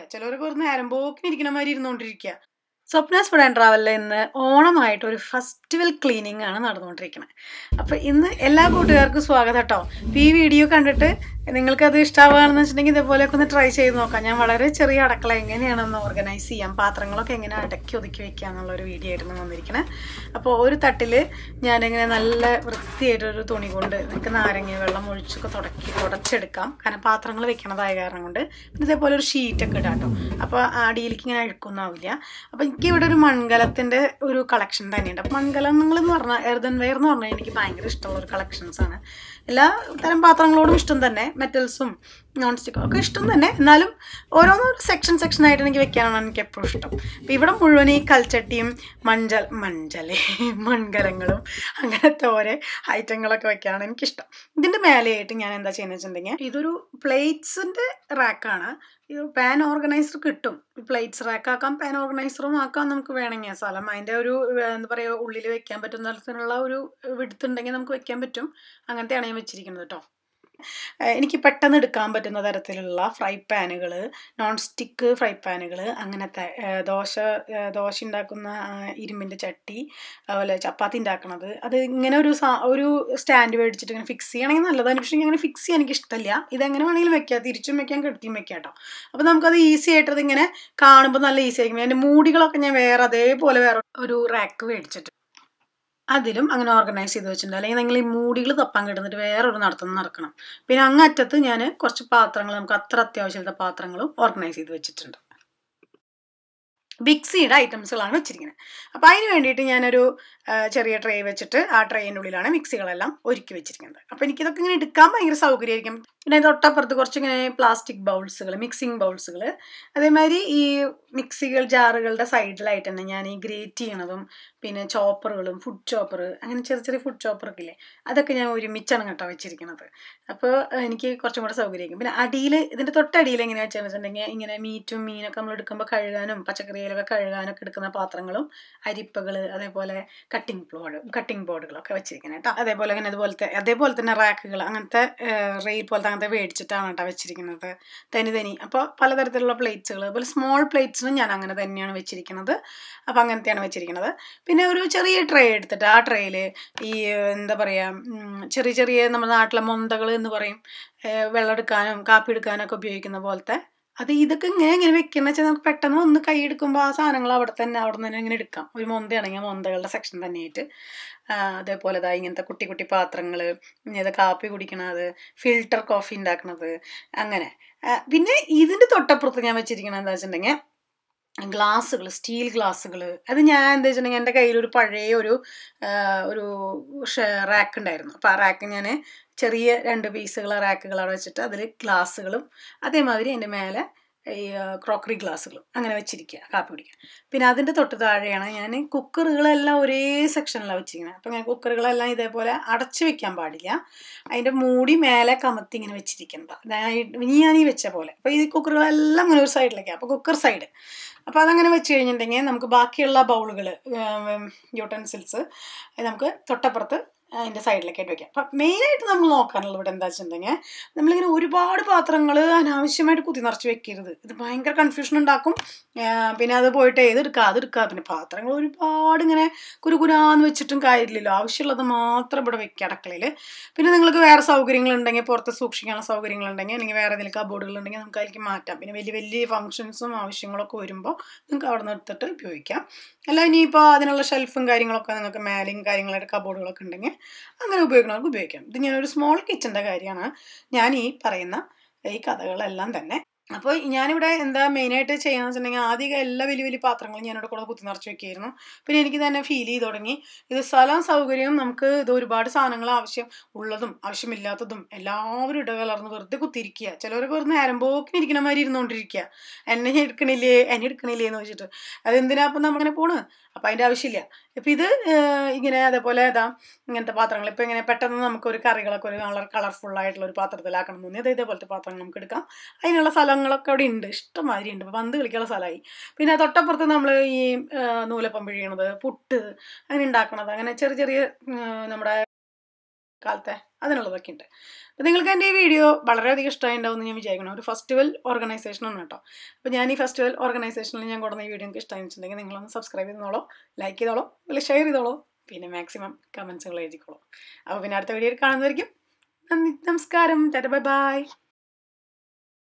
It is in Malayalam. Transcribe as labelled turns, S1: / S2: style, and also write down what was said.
S1: ചിലവരൊക്കെ ഒരു നേരം പോക്കിന് ഇരിക്കണ മാതിരി ഇരുന്നുകൊണ്ടിരിക്കുക സ്വപ്നാസ് ഫുഡ് ആൻഡ് ട്രാവലിൽ ഇന്ന് ഓണമായിട്ട് ഒരു ഫെസ്റ്റിവൽ ക്ലീനിങ് ആണ് നടന്നുകൊണ്ടിരിക്കുന്നത് അപ്പോൾ ഇന്ന് എല്ലാ കൂട്ടുകാർക്കും സ്വാഗതം കേട്ടോ അപ്പോൾ ഈ വീഡിയോ കണ്ടിട്ട് നിങ്ങൾക്കത് ഇഷ്ടമാവുകയാണെന്ന് വെച്ചിട്ടുണ്ടെങ്കിൽ ഇതേപോലെയൊക്കെ ഒന്ന് ട്രൈ ചെയ്ത് നോക്കാം ഞാൻ വളരെ ചെറിയ അടുക്കള എങ്ങനെയാണെന്ന് ഓർഗനൈസ് ചെയ്യാം പാത്രങ്ങളൊക്കെ എങ്ങനെ അടക്കി ഒതുക്കി വെക്കുക എന്നുള്ളൊരു വീഡിയോ ആയിരുന്നു വന്നിരിക്കുന്നത് അപ്പോൾ ഒരു തട്ടിൽ ഞാനിങ്ങനെ നല്ല വൃത്തിയായിട്ടൊരു തുണി കൊണ്ട് നിങ്ങൾക്ക് നാരങ്ങ വെള്ളം ഒഴിച്ചൊക്കെ തുടക്കി തുടച്ചെടുക്കാം കാരണം പാത്രങ്ങൾ വെക്കണതായ കാരണം കൊണ്ട് പിന്നെ ഇതേപോലെ ഒരു ഷീറ്റൊക്കെ ഇടാം കേട്ടോ അപ്പോൾ അടിയിലേക്ക് ഇങ്ങനെ അഴുക്കൊന്നാവില്ല അപ്പോൾ എനിക്ക് ഇവിടെ ഒരു മൺകലത്തിൻ്റെ ഒരു കളക്ഷൻ തന്നെയുണ്ട് അപ്പോൾ മൺകലങ്ങൾ എന്ന് പറഞ്ഞാൽ എർദൻ വെയർ എന്ന് പറഞ്ഞാൽ എനിക്ക് ഭയങ്കര ഇഷ്ടമുള്ള ഒരു കളക്ഷൻസ് ആണ് എല്ലാ തരം പാത്രങ്ങളോടും ഇഷ്ടം തന്നെ മെറ്റൽസും നോൺ സ്റ്റിക്കും ഒക്കെ ഇഷ്ടം തന്നെ എന്നാലും ഓരോന്നും സെക്ഷൻ സെക്ഷനായിട്ട് എനിക്ക് വെക്കാനാണ് എനിക്ക് എപ്പോഴും ഇഷ്ടം അപ്പം ഇവിടെ മുഴുവൻ ഈ കൽച്ചട്ടിയും മഞ്ചൽ മഞ്ചലേ മൺകലങ്ങളും അങ്ങനത്തെ ഓരോ ഐറ്റങ്ങളൊക്കെ വെക്കാനാണ് എനിക്കിഷ്ടം ഇതിൻ്റെ മേലെയായിട്ട് ഞാൻ എന്താ ചെയ്യുന്നത് വെച്ചിട്ടുണ്ടെങ്കിൽ ഇതൊരു പ്ലേറ്റ്സിൻ്റെ റാക്കാണ് ഇത് പാൻ ഓർഗനൈസർ കിട്ടും പ്ലേറ്റ്സ് റാക്കാക്കാം പാൻ ഓർഗനൈസറും ആക്കാം നമുക്ക് വേണമെങ്കിൽ സ്ഥലം അതിൻ്റെ ഒരു എന്താ പറയുക ഉള്ളിൽ വെക്കാൻ പറ്റുന്ന തരത്തിലുള്ള ഒരു വിടുത്തുണ്ടെങ്കിൽ നമുക്ക് വെക്കാൻ പറ്റും അങ്ങനത്തെയാണ് ഞാൻ വെച്ചിരിക്കുന്നത് കേട്ടോ എനിക്ക് പെട്ടെന്ന് എടുക്കാൻ പറ്റുന്ന തരത്തിലുള്ള ഫ്രൈ പാനുകൾ നോൺ സ്റ്റിക്ക് ഫ്രൈ പാനുകൾ അങ്ങനത്തെ ദോശ ദോശ ഉണ്ടാക്കുന്ന ഇരുമ്പിൻ്റെ ചട്ടി അതുപോലെ ചപ്പാത്തി ഉണ്ടാക്കണത് അത് ഇങ്ങനെ ഒരു സാ ഒരു സ്റ്റാൻഡ് മേടിച്ചിട്ട് ഇങ്ങനെ ഫിക്സ് ചെയ്യണമെങ്കിൽ നല്ലതാണ് പക്ഷേ ഇങ്ങനെ ഫിക്സ് ചെയ്യാൻ എനിക്ക് ഇഷ്ടമില്ല ഇതെങ്ങനെ വേണമെങ്കിലും വെക്കാം തിരിച്ചും വെക്കാം കെട്ടിയും വെക്കാം കേട്ടോ അപ്പോൾ നമുക്കത് ഈസി ആയിട്ട് അതിങ്ങനെ കാണുമ്പോൾ നല്ല ഈസി ആയിരിക്കും അതിൻ്റെ മൂടികളൊക്കെ ഞാൻ വേറെ അതേപോലെ വേറെ ഒരു റാക്ക് മേടിച്ചിട്ട് അതിലും അങ്ങനെ ഓർഗനൈസ് ചെയ്ത് വെച്ചിട്ടുണ്ട് അല്ലെങ്കിൽ നിങ്ങൾ ഈ മൂടികൾ തപ്പാൻ കിടന്നിട്ട് വേറൊരു നടത്തുന്ന നടക്കണം പിന്നെ അങ്ങറ്റത്ത് ഞാൻ കുറച്ച് പാത്രങ്ങൾ നമുക്ക് അത്ര അത്യാവശ്യമുള്ള പാത്രങ്ങളും ഓർഗനൈസ് ചെയ്ത് വെച്ചിട്ടുണ്ട് ബിക്സിയുടെ ഐറ്റംസുകളാണ് വെച്ചിരിക്കുന്നത് അപ്പോൾ അതിന് വേണ്ടിയിട്ട് ഞാനൊരു ചെറിയ ട്രേ വെച്ചിട്ട് ആ ട്രേയിൻ്റെ ഉള്ളിലാണ് മിക്സികളെല്ലാം ഒരുക്കി വെച്ചിരിക്കുന്നത് അപ്പോൾ എനിക്കിതൊക്കെ ഇങ്ങനെ എടുക്കാൻ ഭയങ്കര സൗകര്യമായിരിക്കും പിന്നെ തൊട്ടപ്പുറത്ത് കുറച്ചിങ്ങനെ പ്ലാസ്റ്റിക് ബൗൾസുകൾ മിക്സിങ് ബൗൾസുകൾ അതേമാതിരി ഈ മിക്സികൾ ജാറുകളുടെ സൈഡിലായിട്ട് തന്നെ ഞാൻ ഈ ഗ്രേറ്റ് ചെയ്യണതും പിന്നെ ചോപ്പറുകളും ഫുഡ് ചോപ്പർ അങ്ങനെ ചെറിയ ചെറിയ ഫുഡ് ചോപ്പറൊക്കെ ഇല്ലേ അതൊക്കെ ഞാൻ ഒരുമിച്ചാണ് കേട്ടോ വെച്ചിരിക്കുന്നത് അപ്പോൾ എനിക്ക് കുറച്ചും കൂടെ സൗകര്യമായിരിക്കും പിന്നെ അടിയിൽ ഇതിൻ്റെ തൊട്ടടിയിൽ എങ്ങനെയാ വെച്ചാൽ വെച്ചിട്ടുണ്ടെങ്കിൽ ഇങ്ങനെ മീറ്റും മീനൊക്കെ നമ്മൾ എടുക്കുമ്പോൾ കഴുകാനും പച്ചക്കറിയിലൊക്കെ കഴുകാനൊക്കെ എടുക്കുന്ന പാത്രങ്ങളും അരിപ്പകൾ അതേപോലെ കട്ടിംഗ് ബോർഡ് കട്ടിംഗ് ബോർഡുകളൊക്കെ വെച്ചിരിക്കുന്നത് കേട്ടോ അതേപോലെ അങ്ങനെ അതുപോലത്തെ അതേപോലെ തന്നെ റാക്കുകൾ അങ്ങനത്തെ റെയിൽ പോലത്തെ അങ്ങനത്തെ മേടിച്ചിട്ടാണ് കേട്ടോ വെച്ചിരിക്കുന്നത് തനി തനി അപ്പോൾ പലതരത്തിലുള്ള പ്ലേറ്റ്സുകൾ അതുപോലെ സ്മോൾ പ്ലേറ്റ്സിനും ഞാൻ അങ്ങനെ തന്നെയാണ് വെച്ചിരിക്കുന്നത് അപ്പോൾ അങ്ങനത്തെയാണ് വെച്ചിരിക്കുന്നത് പിന്നെ ഒരു ചെറിയ ട്രേ എടുത്തിട്ട് ആ ട്രേയിൽ ഈ എന്താ പറയുക ചെറിയ ചെറിയ നമ്മുടെ നാട്ടിലെ മൊന്തകൾ എന്ന് പറയും വെള്ളം എടുക്കാനും കാപ്പി എടുക്കാനൊക്കെ ഉപയോഗിക്കുന്ന പോലത്തെ അത് ഇതൊക്കെ ഇങ്ങനെ ഇങ്ങനെ വെക്കുന്ന വെച്ചാൽ നമുക്ക് പെട്ടെന്ന് ഒന്ന് കൈ എടുക്കുമ്പോൾ ആ സാധനങ്ങൾ അവിടെ തന്നെ അവിടെ തന്നെ ഇങ്ങനെ എടുക്കാം ഒരു മൊന്തയാണെങ്കിൽ മൊന്തകളുടെ സെക്ഷൻ തന്നെയായിട്ട് അതേപോലെ ഇതാ ഇങ്ങനത്തെ കുട്ടി കുട്ടി പാത്രങ്ങൾ ഇത് കാപ്പി കുടിക്കണത് ഫിൽട്ടർ കോഫി ഉണ്ടാക്കണത് അങ്ങനെ പിന്നെ ഇതിൻ്റെ തൊട്ടപ്പുറത്ത് ഞാൻ വെച്ചിരിക്കണത് എന്താ വെച്ചിട്ടുണ്ടെങ്കിൽ ഗ്ലാസ്സുകൾ സ്റ്റീൽ ഗ്ലാസ്സുകൾ അത് ഞാൻ എന്താ വെച്ചിട്ടുണ്ടെങ്കിൽ എൻ്റെ കയ്യിൽ ഒരു പഴയ ഒരു ഒരു റാക്ക് ഉണ്ടായിരുന്നു അപ്പോൾ ആ റാക്ക് ഞാൻ ചെറിയ രണ്ട് പീസുകൾ റാക്കുകൾ അവിടെ വെച്ചിട്ട് അതിൽ ഗ്ലാസ്സുകളും അതേമാതിരി അതിൻ്റെ മേലെ ഈ ക്രോക്കറി ഗ്ലാസ്സുകളും അങ്ങനെ വെച്ചിരിക്കുക കാപ്പി കുടിക്കാൻ പിന്നെ അതിൻ്റെ തൊട്ട് താഴെയാണ് ഞാൻ കുക്കറുകളെല്ലാം ഒരേ സെക്ഷനിലാണ് വെച്ചിരിക്കുന്നത് അപ്പോൾ ഞാൻ കുക്കറുകളെല്ലാം ഇതേപോലെ അടച്ചു വെക്കാൻ പാടില്ല അതിൻ്റെ മൂടി മേലെ കമത്തി ഇങ്ങനെ വെച്ചിരിക്കുന്നത് ഇനി ഞാൻ ഈ വെച്ച പോലെ അപ്പോൾ ഈ കുക്കറുകളെല്ലാം ഇങ്ങനെ ഒരു സൈഡിലേക്കാണ് അപ്പോൾ കുക്കർ സൈഡ് അപ്പോൾ അതങ്ങനെ വെച്ച് കഴിഞ്ഞിട്ടുണ്ടെങ്കിൽ നമുക്ക് ബാക്കിയുള്ള ബൗളുകൾ യൂട്ടൻസിൽസ് നമുക്ക് തൊട്ടപ്പുറത്ത് അതിൻ്റെ സൈഡിലേക്ക് ആയിട്ട് വെക്കാം അപ്പം മെയിനായിട്ട് നമ്മൾ നോക്കാനുള്ളത് ഇവിടെ എന്താ വെച്ചിട്ടുണ്ടെങ്കിൽ നമ്മളിങ്ങനെ ഒരുപാട് പാത്രങ്ങൾ അനാവശ്യമായിട്ട് കുത്തി നിറച്ച് വെക്കരുത് ഇത് ഭയങ്കര കൺഫ്യൂഷൻ ഉണ്ടാക്കും പിന്നെ അത് പോയിട്ട് ഏതെടുക്കുക അതെടുക്കുക പിന്നെ പാത്രങ്ങൾ ഒരുപാട് ഇങ്ങനെ കുരുകുരാന്ന് വെച്ചിട്ടും കാര്യമില്ലല്ലോ ആവശ്യമുള്ളത് മാത്രം ഇവിടെ വെക്കുക അടുക്കളയിൽ പിന്നെ നിങ്ങൾക്ക് വേറെ സൗകര്യങ്ങളുണ്ടെങ്കിൽ പുറത്ത് സൂക്ഷിക്കാനുള്ള സൗകര്യങ്ങളുണ്ടെങ്കിൽ അല്ലെങ്കിൽ വേറെ ഏതെങ്കിലും കബോർഡുകൾ ഉണ്ടെങ്കിൽ നമുക്ക് അതിലേക്ക് മാറ്റാം പിന്നെ വലിയ വലിയ ഫംഗ്ഷൻസും ആവശ്യങ്ങളൊക്കെ വരുമ്പോൾ നിങ്ങൾക്ക് അവിടെ നിന്ന് എടുത്തിട്ട് ഉപയോഗിക്കാം അല്ല ഇനിയിപ്പോൾ അതിനുള്ള ഷെൽഫും കാര്യങ്ങളൊക്കെ നിങ്ങൾക്ക് മേലെയും കാര്യങ്ങളായിട്ട് കബോർഡുകളൊക്കെ ഉണ്ടെങ്കിൽ അങ്ങനെ ഉപയോഗിക്കണവർക്ക് ഉപയോഗിക്കാം ഇത് ഞാനൊരു സ്മോൾ കിച്ചൻ്റെ കാര്യമാണ് ഞാൻ ഈ പറയുന്ന ഈ കഥകളെല്ലാം തന്നെ അപ്പോൾ ഞാനിവിടെ എന്താ മെയിനായിട്ട് ചെയ്യാന്ന് വെച്ചിട്ടുണ്ടെങ്കിൽ ആദ്യം എല്ലാ വലിയ വലിയ പാത്രങ്ങളും ഞാനിവിടെ കൂടെ കുത്തി നിറച്ച് വെക്കുകയായിരുന്നു പിന്നെ എനിക്ക് തന്നെ ഫീൽ ചെയ്ത് തുടങ്ങി ഇത് സ്ഥലം സൗകര്യവും നമുക്ക് ഇത് ഒരുപാട് സാധനങ്ങൾ ആവശ്യം ഉള്ളതും ആവശ്യമില്ലാത്തതും എല്ലാവരും ഇടകലർന്ന് വെറുതെ കുത്തിയിരിക്കുക ചിലവരൊക്കെ വെറുതെ നേരം പോക്കിന് ഇരിക്കണ മാതിരി ഇരുന്നുകൊണ്ടിരിക്കുക എന്നെ എടുക്കണില്ലേ എന്നെ എടുക്കണില്ലേ എന്ന് വെച്ചിട്ട് അതെന്തിനാ അപ്പം നമ്മങ്ങനെ പോണ് അപ്പം അതിൻ്റെ ആവശ്യമില്ല ഇപ്പം ഇത് ഇങ്ങനെ അതേപോലെ ഇതാ ഇങ്ങനത്തെ പാത്രങ്ങൾ ഇപ്പം ഇങ്ങനെ പെട്ടെന്ന് നമുക്ക് ഒരു കറികളൊക്കെ ഒരു കളർ കളർഫുൾ ആയിട്ടുള്ള ഒരു പാത്രത്തിലാക്കണം തോന്നി അത് ഇതേപോലത്തെ പാത്രങ്ങൾ നമുക്ക് എടുക്കാം അതിനുള്ള സ്ഥലങ്ങളൊക്കെ അവിടെ ഉണ്ട് ഇഷ്ടംമാതിരി ഉണ്ട് ഇപ്പം പന്ത് കളിക്കാനുള്ള സ്ഥലമായി പിന്നെ തൊട്ടപ്പുറത്ത് നമ്മൾ ഈ നൂലപ്പം പിഴിയണത് പുട്ട് അങ്ങനെ ഉണ്ടാക്കണത് അങ്ങനെ ചെറിയ ചെറിയ നമ്മുടെ കാലത്തെ അതിനുള്ളതൊക്കെ ഉണ്ട് അപ്പോൾ നിങ്ങൾക്ക് എൻ്റെ ഈ വീഡിയോ വളരെയധികം ഇഷ്ടമായിട്ടുണ്ടാവും എന്ന് ഞാൻ വിചാരിക്കണം ഒരു ഫെസ്റ്റിവൽ ഓർഗനൈസേഷനാണ് കേട്ടോ അപ്പോൾ ഞാൻ ഈ ഫെസ്റ്റിവൽ ഓർഗനൈസേഷനിൽ ഞാൻ കൊടുക്കുന്ന ഈ വീഡിയോ നിങ്ങൾക്ക് ഇഷ്ടമായിട്ടുണ്ടെങ്കിൽ നിങ്ങളൊന്ന് സബ്സ്ക്രൈബ് ചെയ്തോളൂ ലൈക്ക് ചെയ്തോളൂ അല്ലെങ്കിൽ ഷെയർ ചെയ്തോളൂ പിന്നെ മാക്സിമം കമൻസുകൾ എഴുതിക്കോളൂ അപ്പോൾ പിന്നെ അടുത്ത വീഡിയോയിൽ കാണുന്നതായിരിക്കും നന്ദി നമസ്കാരം ടാറ്റ ബൈ ബൈ